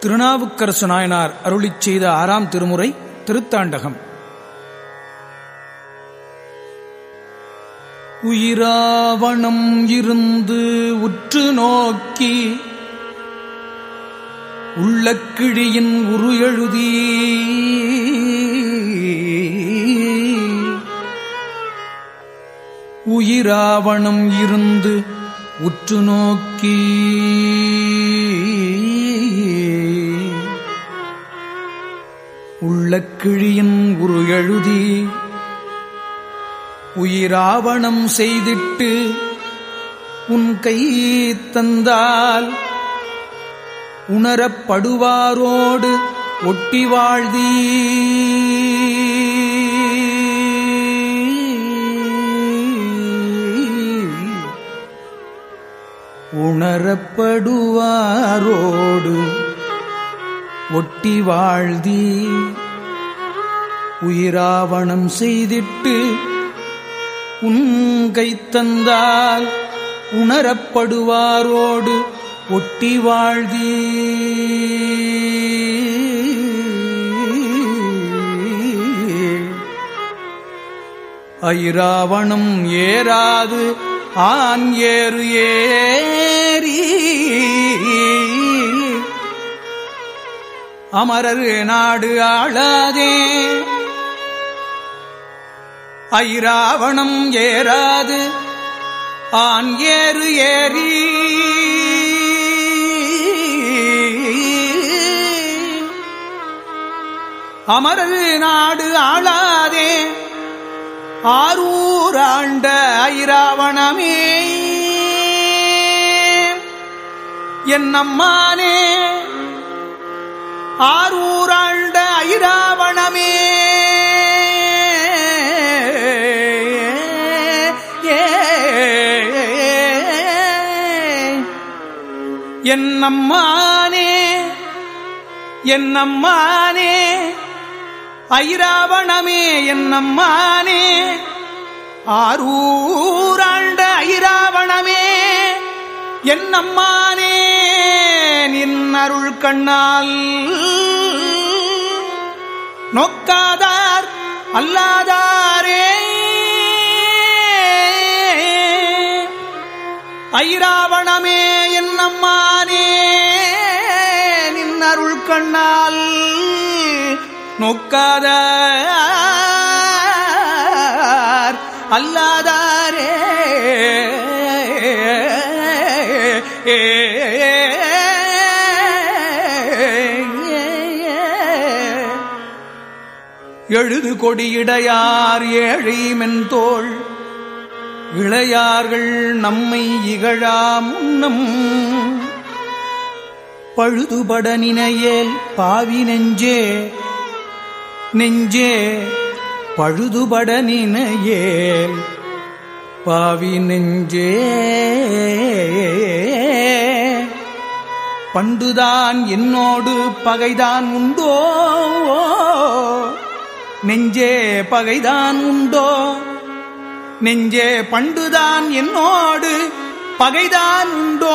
திருநாவுக்கரசு நாயனார் அருளிச் செய்த ஆறாம் திருமுறை திருத்தாண்டகம் உயிராவணம் இருந்து உற்று நோக்கி உள்ள கிழியின் உரு எழுதி உயிராவணம் இருந்து உற்று நோக்கி உள்ள கிழியின் உரு எழுதி உயிராவணம் செய்திட்டு உன் கை தந்தால் உணரப்படுவாரோடு ஒட்டி வாழ்தீ உணரப்படுவாரோடு ஒட்டி வாழ்தீ உயிராவணம் செய்திட்டு உன் கைத்தந்தால் உணரப்படுவாரோடு ஒட்டி வாழ்தீ ஐராவணம் ஏறாது ஆண் ஏறு ஏறி அமரர் நாடு ஆளாதே ஐராவணம் ஏறாது ஆண் ஏறு ஏறி அமரர் நாடு ஆளாதே ஆரூராண்ட ஐராவணமே என் அம்மானே ஆரூராண்ட ஐராவணமே என் அம்மானே என் அம்மானே ஐராவணமே என் அம்மானே ஆரூராண்ட ஐராவணமே என் அம்மானே நின் அருள் கண்ணால் நோக்காதார் அல்லாதாரே ஐராவணமே என் அம்மானே நின் அருள் கண்ணால் நோக்காத அல்லாதாரே எழுது கொடியிடையார் ஏழை மென்தோள் இளையார்கள் நம்மை இகழா முன்னம் பழுதுபட நினையேல் பாவி நெஞ்சே நெஞ்சே பழுதுபட நினையேல் பாவி நெஞ்சே பண்டுதான் என்னோடு பகைதான் உண்டோ நெஞ்சே பகைதான் உண்டோ நெஞ்சே பண்டுதான் என்னோடு பகைதான் உண்டோ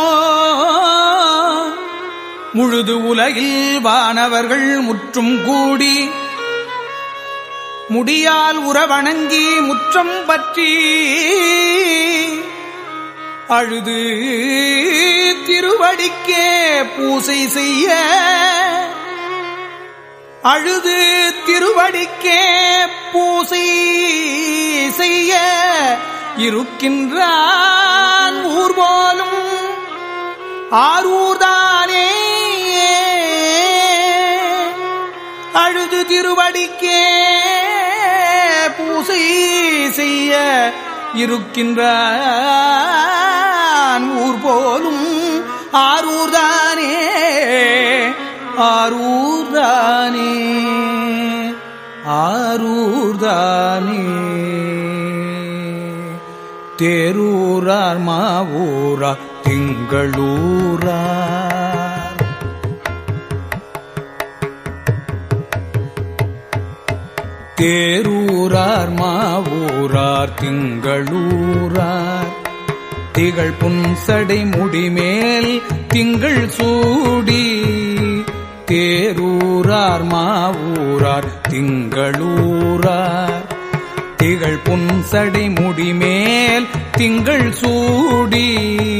முழுது உலகில் வானவர்கள் முற்றும் கூடி முடியால் உறவணங்கி முற்றம் பற்றி அழுது திருவடிக்கே பூசை செய்ய அழுது திருவடிக்கே பூசை செய்ய இருக்கின்றான் ஊர் போலும் ஆரூர்தானே அழுது திருவடிக்கே பூசை செய்ய இருக்கின்ற ஊர் போலும் ஆரூர்தானே ஆரூர்தானே ஆரூர்தானே தேரூரார் மாவூரா திங்களூரார் தேரூரார் மாவூரார் திங்களூரார் திகழ் புன்சடை முடிமேல் திங்கள் சூடி தேரூரார் மாவூரார் திங்களூரார் திகழ் புன்சடை முடிமேல் திங்கள் சூடி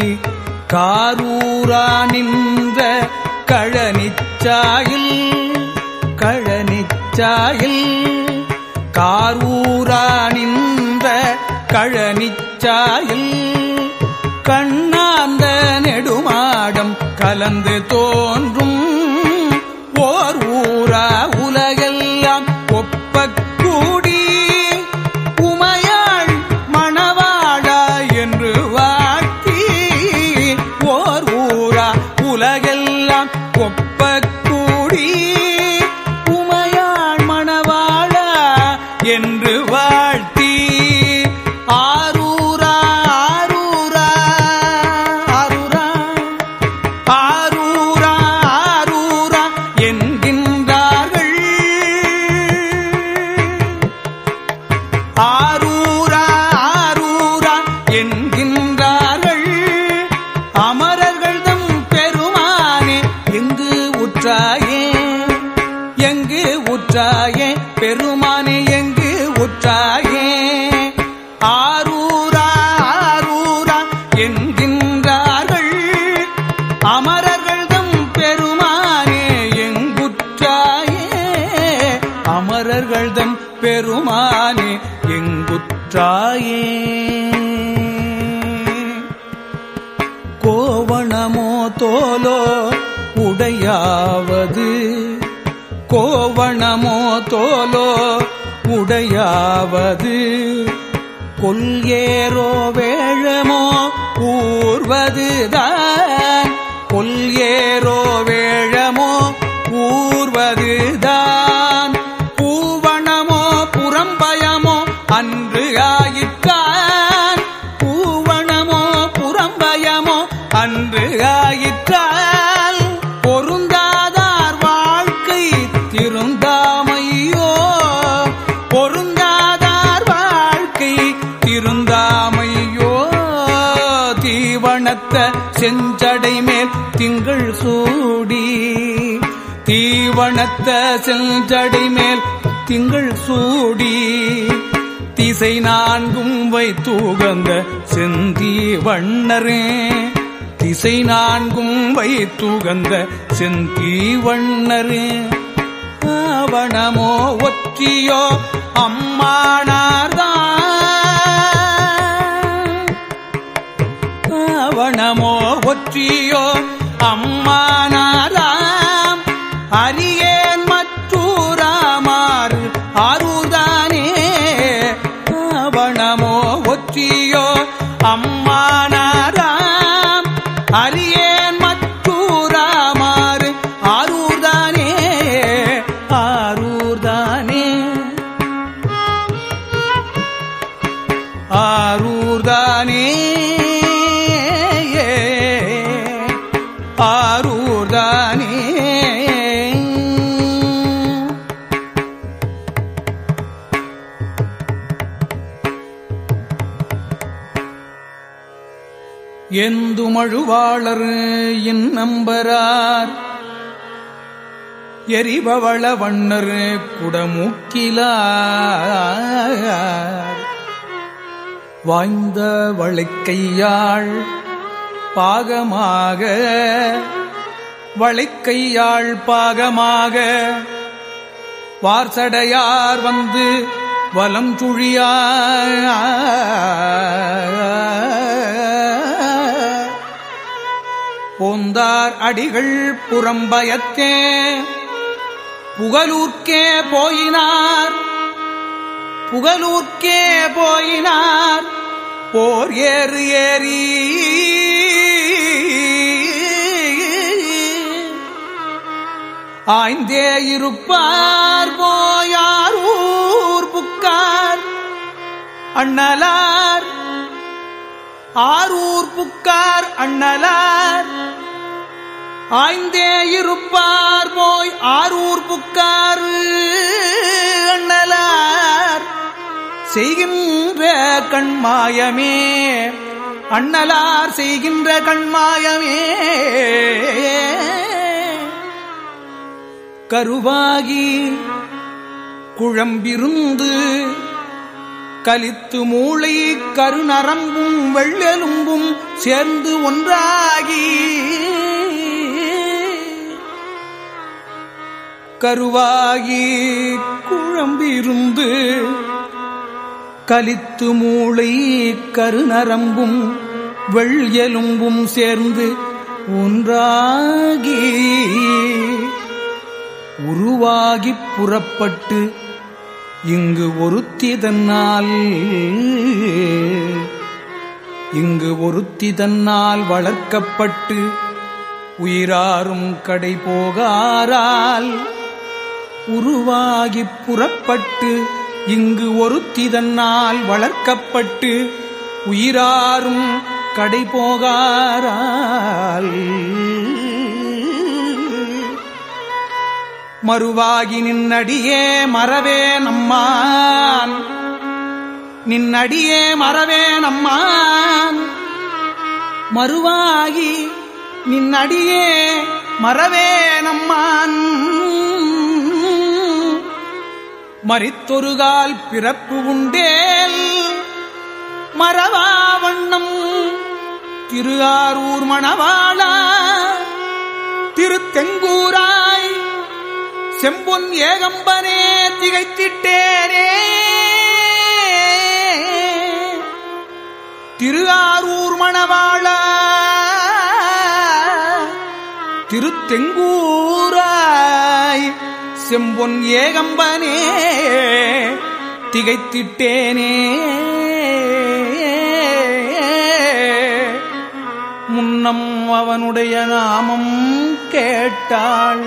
காரூரா நின்ற கழனிச்சாயில் கழனிச்சாயில் காரூரா நின்ற கழனிச்சாயில் கண்ணாந்த நெடுமாடம் கலந்து தோன்றும் ஓர் ஊரா உலகெல்லாம் ஒப்பக் கூடி உமையாள் மணவாழா என்று வாழ்த்தி ஓர் ஊரா உலகெல்லாம் ஒப்பக் கூடி உமையாள் மணவாழா என்று வாழ்த்தி ஆரூரா ஆரூரா ஆரூரா ஆரூரா ஆரூரா என்கின்றார்கள் ஆரூரா ஆரூரா என்கின்றார்கள் அமரர்கள் தம் பெருமானே எங்கு உற்றாயே எங்கு உற்றாயே பெருமானே எங்கு உற்றாயே ஆரூரா ஆரூரா என்கின்றார்கள் அமரர்கள் தம் பெருமானே எங்குற்றாயே அமரர்கள் தம் பெருமானே எங்குற்றாயே கோவணமோ தோலோ உடையாவது கோவணமோ தோலோ உடையாவது கொல்ஏரோ வேழமோ ஊர்வதுதான் கொல்ஏரோ வேழமோ ஊர்வதுதான் பூவணமோ புறம்பயமோ அன்று ஆயிற்றான் பூவணமோ புறம்பயமோ அன்று ஆயிற்றால் பொருந்தாதார் வாழ்க்கை திருந்தாமையோ பொருந்தாதார் வாழ்க்கை திருந்தாமையோ தீவனத்த செஞ்சடை மேல் திங்கள் சூடி தீவனத்த செஞ்சடை மேல் திங்கள் சூடி திசை நான்கும் வைத்தூகந்த செந்தி வண்ணரே திசை நான்கும் வைத்துகந்த செந்தி வண்ணரே ஆவணமோ ஒற்றியோ அம்மானார்தான் ஆவணமோ ஒற்றியோ அம்மானாராம் அரியேன் மற்றூராமாறு ஆரூதானே ஆவணமோ ஒற்றியோ அம்மானாராம் அரியேன் மற்றூராமாறு ஆரூர்தானே ஆரூர்தானே ஆரூர்தானே ஆரூர்தானே எந்துமழுவாளர் என் நம்பரார் எரிபவள வண்ணர் குடமூக்கிலார் வாய்ந்த வளைக்கையாள் பாகமாக வளைக்கையாள் பாகமாக வார்சடையார் வந்து வலம் சுழியார் போந்தார் அடிகள் புறம்பயத்தே புகலூர்க்கே போயினார் புகலூர்க்கே போயினார் போர் ஏறு ஏறி ஆய்ந்தே இருப்பார் போயார் ஊர் புக்கார் அண்ணலார் ஆரூர் புக்கார் அண்ணலார் ஆய்ந்தே இருப்பார் போய் ஆரூர் புக்கார் அண்ணலார் செய்கின்ற கண்மாயமே அண்ணலார் செய்கின்ற கண்மாயமே கருவாகி குழம்பிருந்து கலித்து மூளை கருநரம்பும் வெள்ளெலும்பும் சேர்ந்து ஒன்றாகி கருவாகி குழம்பிருந்து கலித்து மூளை கருநரம்பும் வெள்ளெலும்பும் சேர்ந்து ஒன்றாகி உருவாகிப் புறப்பட்டு இங்கு ஒருத்தி தன்னால் இங்கு ஒருத்தி தன்னால் வளர்க்கப்பட்டு உயிராரும் கடை போகாரால் உருவாகிப் புறப்பட்டு இங்கு ஒருத்தி தன்னால் வளர்க்கப்பட்டு உயிராரும் கடை போகாரால் மறுவாகி நின்னடியே மறவே நம்மான் நின்னடியே மறவே நம்மான் மறுவாகி நின்னடியே மறவே நம்மான் மறித்தொருகால் பிறப்பு உண்டேல் மறவா வண்ணம் திரு ஆரூர் மணவாளா திருத்தெங்கூராய் செம்பொன் ஏகம்பனே திகைத்திட்டேனே திரு ஆரூர் மணவாளா திருத்தெங்கூராய் செம்பொன் ஏகம்பனே திகைத்திட்டேனே முன்னம் அவனுடைய நாமம் கேட்டாள்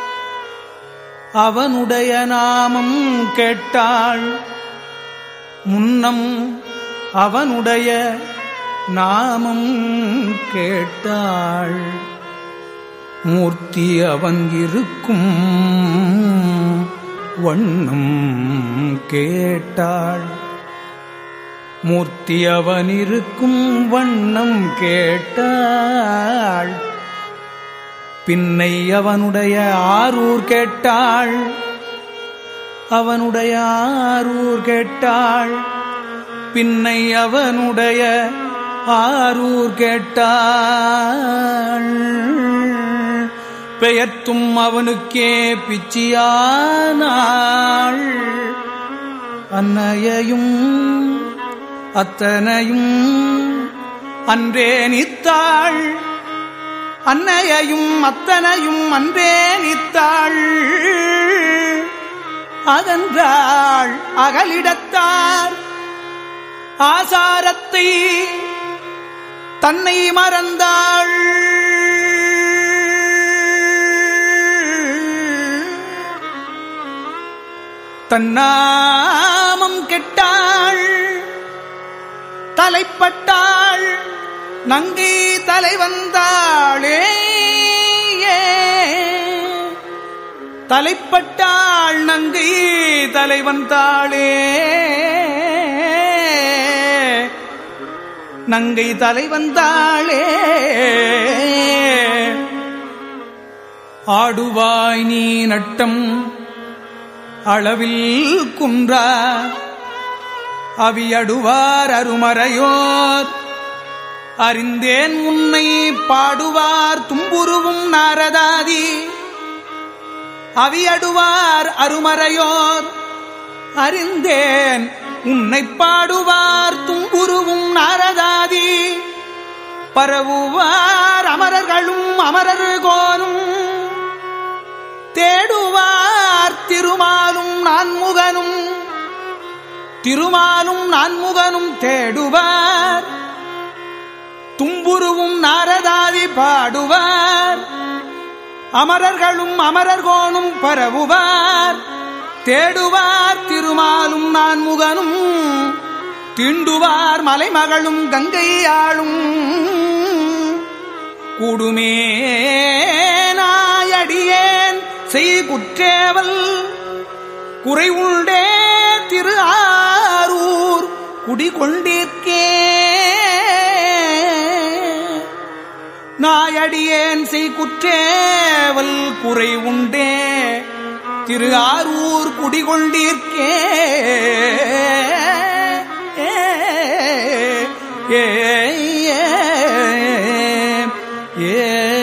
அவனுடைய நாமம் கேட்டாள் முன்னம் அவனுடைய நாமம் கேட்டாள் மூர்த்தி அவன் இருக்கும் வண்ணம் கேட்டாள் மூர்த்தி அவன் இருக்கும் வண்ணம் கேட்டாள் பின்னை அவனுடைய ஆரூர் கேட்டாள் அவனுடைய ஆரூர் கேட்டாள் பின்னை அவனுடைய ஆரூர் கேட்டாள் பெயர்த்தும் அவனுக்கே பிச்சியானாள் அன்னையையும் அத்தனையும் அன்றே நித்தாள் அன்னையையும் அத்தனையும் அன்றே நித்தாள் அகன்றாள் அகலிடத்தார் ஆசாரத்தை தன்னை மறந்தாள் தன்னாமம் கெட்டாள் தலைப்பட்டாள் நங்கை தலை வந்தாளே தலைப்பட்டாள் நங்கை தலை வந்தாளே நங்கை தலை வந்தாளே ஆடுவாய் நீ நட்டம் அளவில் குன்றா அவியடுவார் அருமறையோர் அறிந்தேன் உன்னை பாடுவார் தும்புருவும் நாரதாதி அவியடுவார் அருமறையோர் அறிந்தேன் உன்னை பாடுவார் தும்புருவும் நாரதாதி பரவுவார் அமரர்களும் அமரர் கோரும் தேடுவார் திருமாலும் நான்முகனும் திருமாலும் நான்முகனும் தேடுவார் தும்புருவும் நாரதாதி பாடுவார் அமரர்களும் அமரர்கோனும் பரவுவார் தேடுவார் திருமாலும் நான்முகனும் தீண்டுவார் மலைமகளும் கங்கை ஆளும் கூடுமே நாயடியேன் செய் குற்றேவல் குறைவுண்டே திரு ஆரூர் குடிகொண்டிருக்கே நாயடியேன் செய் குற்றேவல் குறை உண்டே திரு ஆரூர் குடிகொண்டீர்க்கே ஏ, ஏ, ஏ, ஏ.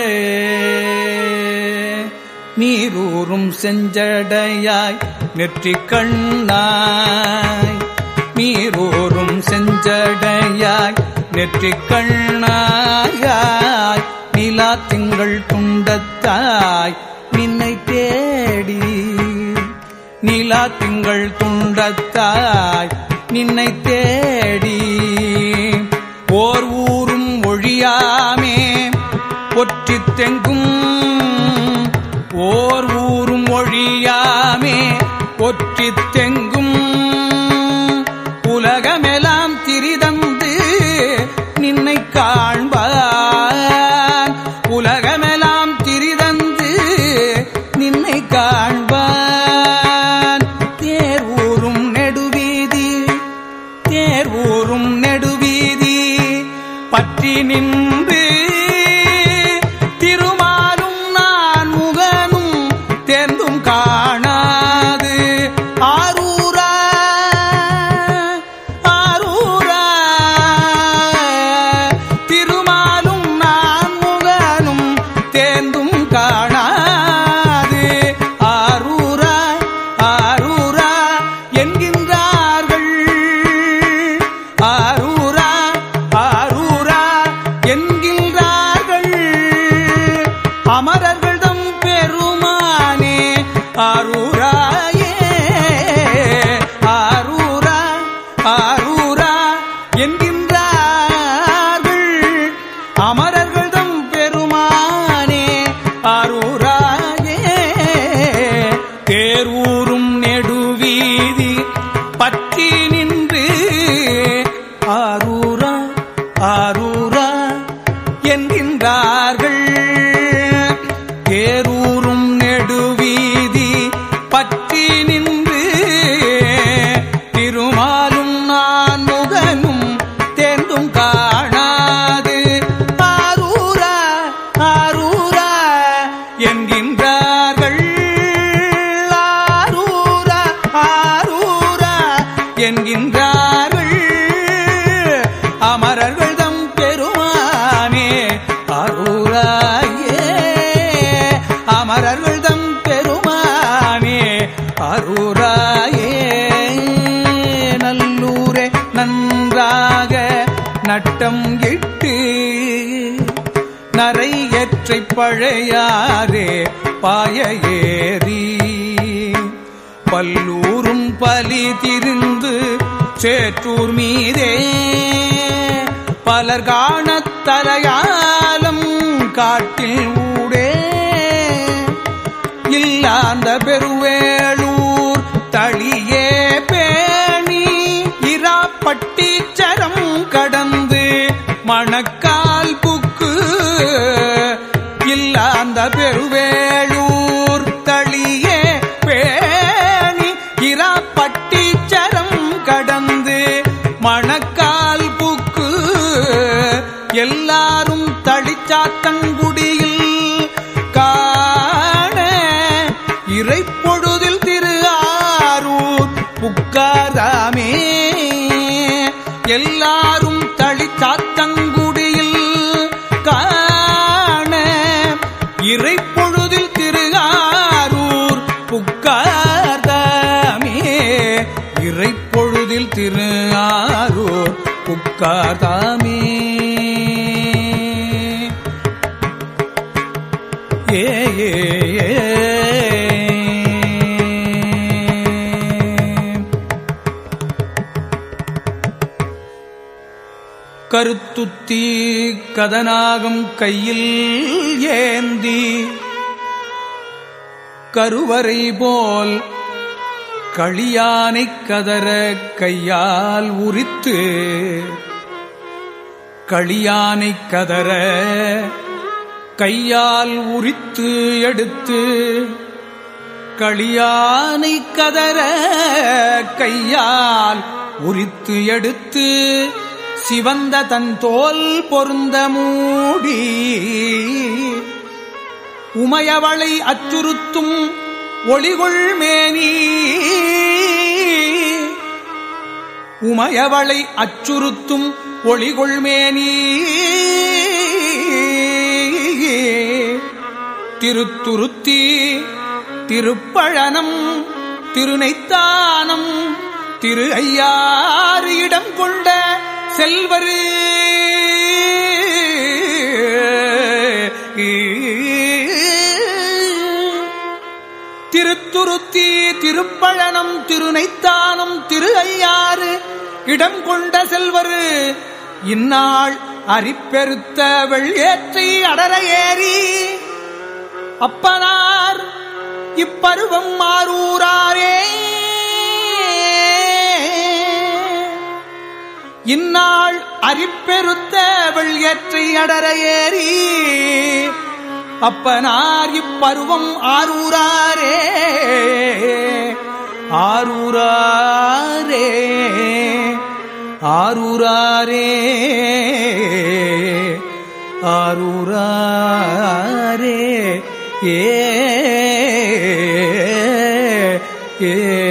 நீரூறும் செஞ்சடையாய் நெற்றிக் கண்ணாய் நீரூறும் செஞ்சடையாய் நெற்றிக் கண்ணாயாய் நிலா திங்கள் துண்டத்தாய் நின்னை தேடி நிலா திங்கள் துண்டத்தாய் நின்னை தேடி ஓர் ஊரும் ஒழியாமே ஒற்றித் தெங்கும் ஓர் ஊரும் ஒழியாமே ஒற்றித் தெங்கும் உலகமெல்லாம் திரிதந்து நின்னை காண்பான் உலகமெல்லாம் திரிதந்து நின்னை காண்பான் தேர் ஊரும் நெடுவீதி தேர் ஊரும் நெடுவீதி பற்றி நின்று திருமாலும் நான் முகனும் தேர்ந்தும் காணாது ஆரூரா ஆரூரா திருமாலும் நான் முகனும் தேர்ந்தும் காணாது ஆரூரா ஆரூரா என்கின்றார்கள் ஆரூரா ஆரூரா என்கின்றார்கள் அமரர்கள் தம் பெருமானே ஆரூராயே ஆரூரா ஆரூரா என்கின்றார்கள் அமரர்கள் தம் பெருமானே ஆரூராயே தேரூரும் நெடுவீதி பற்றி நின்று ஆரூரா ஆரூரா என்கின்றார்கள் தேரூரும் நெடுவீதி பற்றி நின்று திருமாலும் நான் முகனும் தேர்ந்தும் காணாது ஆரூரா ஆரூரா என்கின்றார்கள் ஆரூரா ஆரூரா என்கின்றார்கள் அமரர்கள் தம் பெருமானே அருளாயே அமரர்கள் தம் பெருமானே அருளாயே நல்லூரே நன்றாக நட்டம் இட்டு நரையற்றை பழையாரே பாய ஏறி பல்லூரும் பலி திரிந்து சேற்றூர் மீதே பலர் காணத் தலையாலம் காட்டில் ஊடே இல்லாந்த பெருவேளூர் தளியே பேணி இராப்பட்டீச்சரம் கடந்து மணக்கால் புக்கு இல்லாந்த பெருவேளூர் தளியே பேணி இராப்பட்டீச்சரம் கடந்து மணக்கால் புக்கு எல்லாரும் தளிச்சாத்தங்குடியில் காண இறைப்பொழுதில் திரு ஆரூர் புக்காராமே எல்லாரும் தளிச்சாத்தங்குடியில் காண இறைப்பொழுதில் திரு ஆரூர் புக்கார்தாமே இறைப்பொழுதில் திரு ஆரூர் புக்கார்தாமே ஏ ஏ ஏ. கருத்துத்தி கதனாகம் கையில் ஏந்தி கருவறை போல் களியானைக் கதற கையால் உரித்து களியானைக் கதற கையால் உரித்து எடுத்து களியானை கதற கையால் உரித்து எடுத்து சிவந்த தன் தோல் பொருந்த மூடி உமையவளை அச்சுறுத்தும் ஒளிகொள் மேனி உமையவளை அச்சுறுத்தும் ஒளிகொள் மேனி திருத்துருத்தி திருப்பழனம் திருநைத்தானம் திரு ஐயாறு இடம் கொண்ட செல்வரு திருத்துருத்தி திருப்பழனம் திருநைத்தானம் திரு ஐயாறு இடம் கொண்ட செல்வரு இந்நாள் அரிப்பெருத்த வெள்ளியேற்றை அடர ஏறி அப்பனார் இப்பருவம் மாறூராரே இந்நாள் அரிப்பெருத்த வெள்ளியற்றை அடர ஏறி அப்பனார் இப்பருவம் ஆரூராரே ஆரூராரே ஆரூராரே ஆரூராரே ஏ ஏ